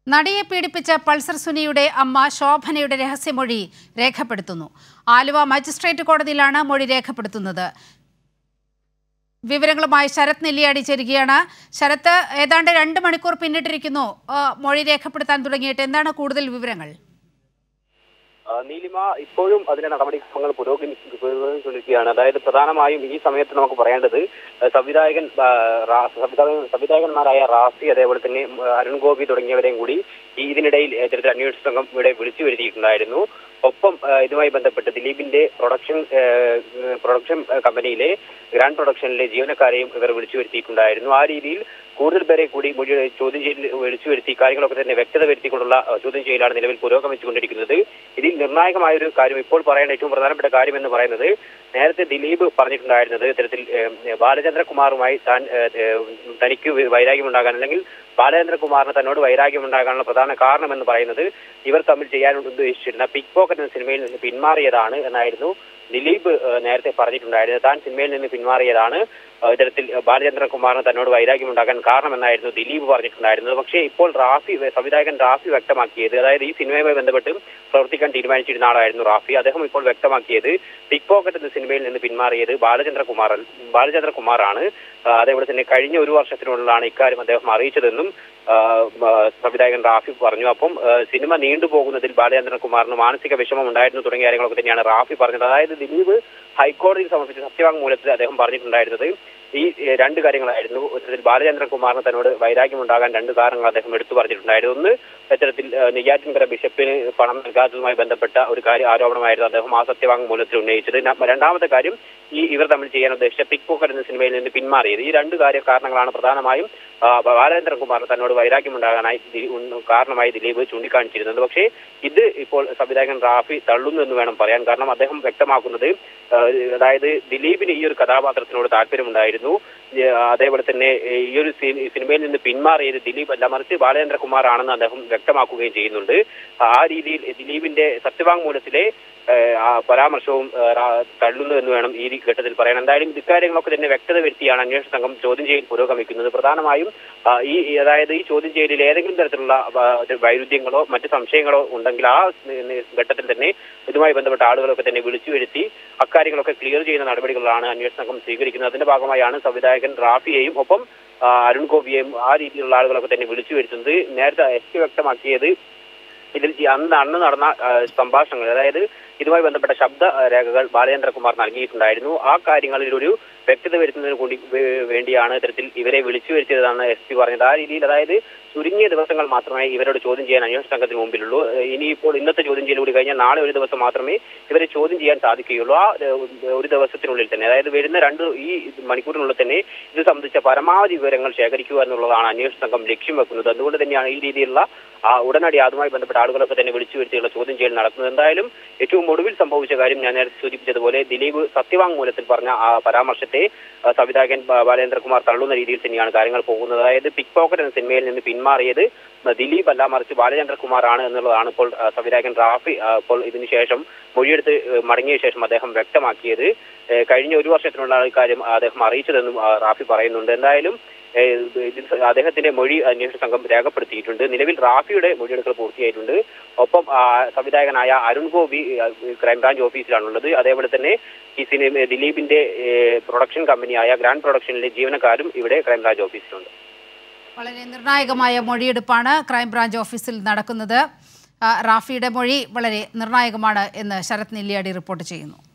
നടിയെ പീഡിപ്പിച്ച പൾസർ സുനിയുടെ അമ്മ ശോഭനയുടെ രഹസ്യമൊഴി രേഖപ്പെടുത്തുന്നു ആലുവ മജിസ്ട്രേറ്റ് കോടതിയിലാണ് മൊഴി രേഖപ്പെടുത്തുന്നത് വിവരങ്ങളുമായി ശരത് നെല്ലിയാടി ചേരുകയാണ് ശരത്ത് ഏതാണ്ട് രണ്ട് മണിക്കൂർ പിന്നിട്ടിരിക്കുന്നു ആ, മൊഴി രേഖപ്പെടുത്താൻ തുടങ്ങിയിട്ട് എന്താണ് കൂടുതൽ വിവരങ്ങൾ ആ, നീലിമ ഇപ്പോഴും അതിന്റെ നടപടിക്രമങ്ങൾ പുരോഗമി പുരോഗമിച്ചുകൊണ്ടിരിക്കുകയാണ് അതായത് പ്രധാനമായും ഈ സമയത്ത് നമുക്ക് പറയേണ്ടത് ആ, സംവിധായകൻ ആ, റാ- സംവിധായകൻ സംവിധായകന്മാരായ റാസി അതേപോലെ തന്നെ ഉം, അരുൺ ഗോപി തുടങ്ങിയവരെയും കൂടി ഈ ഇതിനിടയിൽ ഇത്തരത്തിൽ അന്വേഷണ സംഘം ഇവിടെ വിളിച്ചു വരുത്തിയിട്ടുണ്ടായിരുന്നു ഒപ്പം ആ, ഇതുമായി ബന്ധപ്പെട്ട് ദിലീപിന്റെ പ്രൊഡക്ഷൻ ആ, പ്രൊഡക്ഷൻ കമ്പനിയിലെ ഗ്രാൻഡ് പ്രൊഡക്ഷനിലെ ജീവനക്കാരെയും ഇവർ വിളിച്ചു വരുത്തിയിട്ടുണ്ടായിരുന്നു ആ രീതിയിൽ കൂടുതൽ പേരെ കൂടി മൊഴി ചോദ്യം ചെയ്യലിൽ വിളിച്ചു വരുത്തി കാര്യങ്ങളൊക്കെ തന്നെ വ്യക്തത വരുത്തിക്കൊണ്ടുള്ള ആ, ചോദ്യം ചെയ്യലാണ് നിലവിൽ പുരോഗമിച്ചുകൊണ്ടിരിക്കുന്നത് ഇതിൽ നിർണായകമായ ഒരു കാര്യം ഇപ്പോൾ പറയേണ്ട ഏറ്റവും പ്രധാനപ്പെട്ട കാര്യം എന്ന് പറയുന്നത് നേരത്തെ ദിലീപ് പറഞ്ഞിട്ടുണ്ടായിരുന്നത് ഇത്തരത്തിൽ ഏഹ്, ബാലചന്ദ്രകുമാറുമായി താൻ ഏഹ്, ഏഹ്, തനിക്ക് വൈരാഗ്യമുണ്ടാകാൻ അല്ലെങ്കിൽ ബാലചന്ദ്രകുമാറിന് തന്നോട് വൈരാഗ്യമുണ്ടാകാനുള്ള പ്രധാന കാരണം എന്ന് പറയുന്നത് ഇവർ തമ്മിൽ ചെയ്യാൻ ഉദ്ദേശിച്ചിരുന്ന പിക് പോക്കറ്റ് എന്ന സിനിമയിൽ നിന്ന് പിന്മാറിയതാണ് എന്നായിരുന്നു ദിലീപ് ഏഹ്, നേരത്തെ പറഞ്ഞിട്ടുണ്ടായിരുന്നത് താൻ സിനിമയിൽ നിന്ന് പിന്മാറിയതാണ് ഏഹ്, ഇത്തരത്തിൽ ബാലചന്ദ്രകുമാറിന് തന്നോട് വൈരാഗ്യമുണ്ടാകാൻ കാരണമെന്നായിരുന്നു ദിലീപ് പറഞ്ഞിട്ടുണ്ടായിരുന്നത് പക്ഷേ ഇപ്പോൾ റാഫി സംവിധായകൻ റാഫി വ്യക്തമാക്കിയത് അതായത് ഈ സിനിമയുമായി ബന്ധപ്പെട്ട് പ്രവർത്തിക്കാൻ തീരുമാനിച്ചിരുന്ന ആളായിരുന്നു റാഫി അദ്ദേഹം ഇപ്പോൾ വ്യക്തമാക്കിയത് പിക് പോക്കറ്റ് എന്ന സിനിമയിൽ നിന്ന് പിന്മാറിയത് ബാലചന്ദ്രകുമാർ ബാലചന്ദ്രകുമാറാണ് ആ, അതേപോലെ തന്നെ കഴിഞ്ഞ ഒരു വർഷത്തിനുള്ളിലാണ് ഇക്കാര്യം അദ്ദേഹം അറിയിച്ചതെന്നും ആ, ആ, സംവിധായകൻ റാഫി പറഞ്ഞു അപ്പം ആ, സിനിമ നീണ്ടുപോകുന്നതിൽ ബാലചന്ദ്രകുമാറിന് മാനസിക വിഷമം ഉണ്ടായിരുന്നു തുടങ്ങിയ കാര്യങ്ങളൊക്കെ തന്നെയാണ് റാഫി പറഞ്ഞത് അതായത് ദിലീപ് ഹൈക്കോടതിയിൽ സമർപ്പിച്ച സത്യവാങ്മൂലത്തിൽ അദ്ദേഹം പറഞ്ഞിട്ടുണ്ടായിരുന്നത് ഈ ഏ, രണ്ട് കാര്യങ്ങളായിരുന്നു ഇത്തരത്തിൽ ബാലചന്ദ്രകുമാറിന് തന്നോട് വൈരാഗ്യമുണ്ടാകാൻ രണ്ട് കാരണങ്ങൾ അദ്ദേഹം എടുത്തു പറഞ്ഞിട്ടുണ്ടായിരുന്നു ഒന്ന് ഇത്തരത്തിൽ ഏ, നെയ്യാറ്റിൻകര ബിഷപ്പിന് പണം നൽകാത്തതുമായി ബന്ധപ്പെട്ട ഒരു കാര്യം ആരോപണമായിരുന്നു അദ്ദേഹം ആ സത്യവാങ്മൂലത്തിൽ ഉന്നയിച്ചത് ന- രണ്ടാമത്തെ കാര്യം ഈ ഇവർ തമ്മിൽ ചെയ്യാൻ ഉദ്ദേശിച്ച പിക് പോക്കറ്റ് എന്ന സിനിമയിൽ നിന്ന് പിന്മാറിയത് ഈ രണ്ട് കാര്യ കാരണങ്ങളാണ് പ്രധാനമായും ആ, ബാലചന്ദ്രകുമാറിന് തന്നോട് വൈരാഗ്യമുണ്ടാകാനായി ദി- ഉൺ- കാരണമായി ദിലീപ് ചൂണ്ടിക്കാണിച്ചിരുന്നത് പക്ഷേ ഇത് ഇപ്പോൾ സംവിധായകൻ റാഫി തള്ളുന്നു എന്ന് വേണം പറയാൻ കാരണം അദ്ദേഹം വ്യക്തമാക്കുന്നത് ആ, അതായത് ദിലീപിന് ഈ ഒരു കഥാപാത്രത്തിനോട് താല്പര്യമുണ്ടായിരുന്നു ഏ, അതേപോലെ തന്നെ ഏ, ഈ ഒരു സി- സിനിമയിൽ നിന്ന് പിന്മാറിയത് ദിലീപ് അല്ല മറിച്ച് ബാലചന്ദ്രകുമാർ ആണെന്ന് അദ്ദേഹം വ്യക്തമാക്കുകയും ചെയ്യുന്നുണ്ട് ആ രീതിയിൽ ദിലീപിന്റെ സത്യവാങ്മൂലത്തിലെ ഏ, ആ പരാമർശവും ഏ, റാ- തള്ളുന്നു എന്ന് വേണം ഈ ഘട്ടത്തിൽ പറയാൻ എന്തായാലും ഇക്കാര്യങ്ങളൊക്കെ തന്നെ വ്യക്തത വരുത്തിയാണ് അന്വേഷണ സംഘം ചോദ്യം ചെയ്യൽ പുരോഗമിക്കുന്നത് പ്രധാനമായും ആ, ഈ ഈ- അതായത് ഈ ചോദ്യം ചെയ്യലിൽ ഏതെങ്കിലും തരത്തിലുള്ള ആ, ഒരു വൈരുദ്ധ്യങ്ങളോ മറ്റ് സംശയങ്ങളോ ഉണ്ടെങ്കിൽ ആ സ് ഘട്ടത്തിൽ തന്നെ ഇതുമായി ബന്ധപ്പെട്ട ആളുകളൊക്കെ തന്നെ വിളിച്ചു വരുത്തി അക്കാര്യങ്ങളൊക്കെ ക്ലിയർ ചെയ്യുന്ന നടപടികളാണ് അന്വേഷണ സംഘം സ്വീകരിക്കുന്നത് അതിന്റെ ഭാഗമായാണ് സംവിധായകൻ റാഫിയെയും ഒപ്പം ആ, അരുൺ ഗോപിയെയും ആ രീതിയിലുള്ള ആളുകളൊക്കെ തന്നെ വിളിച്ചു വരുത്തുന്നത് നേരത്തെ എസ് പി വ്യക്തമാക്കിയത് ഇതിൽ ഈ അന്ന് അന്ന് നടന്ന ആ, സംഭാഷണങ്ങൾ അതായത് ഇതുമായി ബന്ധപ്പെട്ട ശബ്ദ ആ, രേഖകൾ ബാലചന്ദ്രകുമാർ നൽകിയിട്ടുണ്ടായിരുന്നു ആ കാര്യങ്ങളിൽ ഒരു വ്യക്തത വരുത്തുന്നതിന് കൂടി വേ- വേണ്ടിയാണ് ഇത്തരത്തിൽ ഇവരെ വിളിച്ചു വരുത്തിയതെന്നാണ് എസ് പി പറഞ്ഞത് ആ രീതിയിൽ അതായത് ചുരുങ്ങിയ ദിവസങ്ങൾ മാത്രമേ ഇവരോട് ചോദ്യം ചെയ്യാൻ അന്വേഷണ സംഘത്തിന് മുമ്പിലുള്ളൂ ഏഹ് ഇനിയിപ്പോൾ ഇന്നത്തെ ചോദ്യം ചെയ്യൽ കൂടി കഴിഞ്ഞാൽ നാളെ ഒരു ദിവസം മാത്രമേ ഇവരെ ചോദ്യം ചെയ്യാൻ സാധിക്കുകയുള്ളൂ ആ ഏഹ്, ഒരു ദിവസത്തിനുള്ളിൽ തന്നെ അതായത് വരുന്ന രണ്ട് ഈ മണിക്കൂറിനുള്ളിൽ തന്നെ ഇത് സംബന്ധിച്ച പരമാവധി വിവരങ്ങൾ ശേഖരിക്കുക എന്നുള്ളതാണ് അന്വേഷണ സംഘം ലക്ഷ്യം വെക്കുന്നത് അതുകൊണ്ട് തന്നെയാണ് ഈ രീതിയിലുള്ള ആ ഉടനടി അതുമായി ബന്ധപ്പെട്ട ആളുകളൊക്കെ തന്നെ വിളിച്ചു വരുത്തിയുള്ള ചോദ്യം ചെയ്യൽ നടക്കുന്നത് എന്തായാലും ഏറ്റവും ഒടുവിൽ സംഭവിച്ച കാര്യം ഞാൻ നേരത്തെ സൂചിപ്പിച്ചതുപോലെ ദിലീപ് സത്യവാങ്മൂലത്തിൽ പറഞ്ഞ ആ പരാമർശത്തെ ആ, സംവിധായകൻ ബ- ബാലേന്ദ്രകുമാർ തള്ളുന്ന രീതിയിൽ തന്നെയാണ് കാര്യങ്ങൾ പോകുന്നത് അതായത് പിക് പോക്കറ്റ് എന്ന സിനിമയിൽ നിന്ന് പിന്മാറിയത് ദിലീപ് അല്ല മറിച്ച് ബാലചന്ദ്രകുമാർ ആണ് എന്നുള്ളതാണ് ഇപ്പോൾ ആ, സംവിധായകൻ റാഫി ആ, ഇപ്പോൾ ഇതിനുശേഷം മൊഴിയെടുത്ത് ഏ, മടങ്ങിയ ശേഷം അദ്ദേഹം വ്യക്തമാക്കിയത് ഏ, കഴിഞ്ഞ ഒരു വർഷത്തിനുള്ള കാര്യം അദ്ദേഹം അറിയിച്ചതെന്നും ആ, റാഫി പറയുന്നുണ്ട് എന്തായാലും ഏ, ഇതിൽ അദ്ദേഹത്തിന്റെ മൊഴി അന്വേഷണ സംഘം രേഖപ്പെടുത്തിയിട്ടുണ്ട് നിലവിൽ റാഫിയുടെ മൊഴിയെടുക്കൽ പൂർത്തിയായിട്ടുണ്ട് ഒപ്പം ആ, സംവിധായകനായ അരുൺ ഗോപി ആ, ക്രൈംബ്രാഞ്ച് ഓഫീസിലാണുള്ളത് അതേപോലെ തന്നെ ഈ സിനിമ ദിലീപിന്റെ ഏ, പ്രൊഡക്ഷൻ കമ്പനിയായ ഗ്രാൻഡ് പ്രൊഡക്ഷനിലെ ജീവനക്കാരും ഇവിടെ ക്രൈംബ്രാഞ്ച് ഓഫീസിലുണ്ട് വളരെ നിർണായകമായ മൊഴിയെടുപ്പാണ് ക്രൈംബ്രാഞ്ച് ഓഫീസിൽ നടക്കുന്നത് ആ, റാഫിയുടെ മൊഴി വളരെ നിർണായകമാണ് എന്ന് ശരത് നെല്ലിയാടി റിപ്പോർട്ട് ചെയ്യുന്നു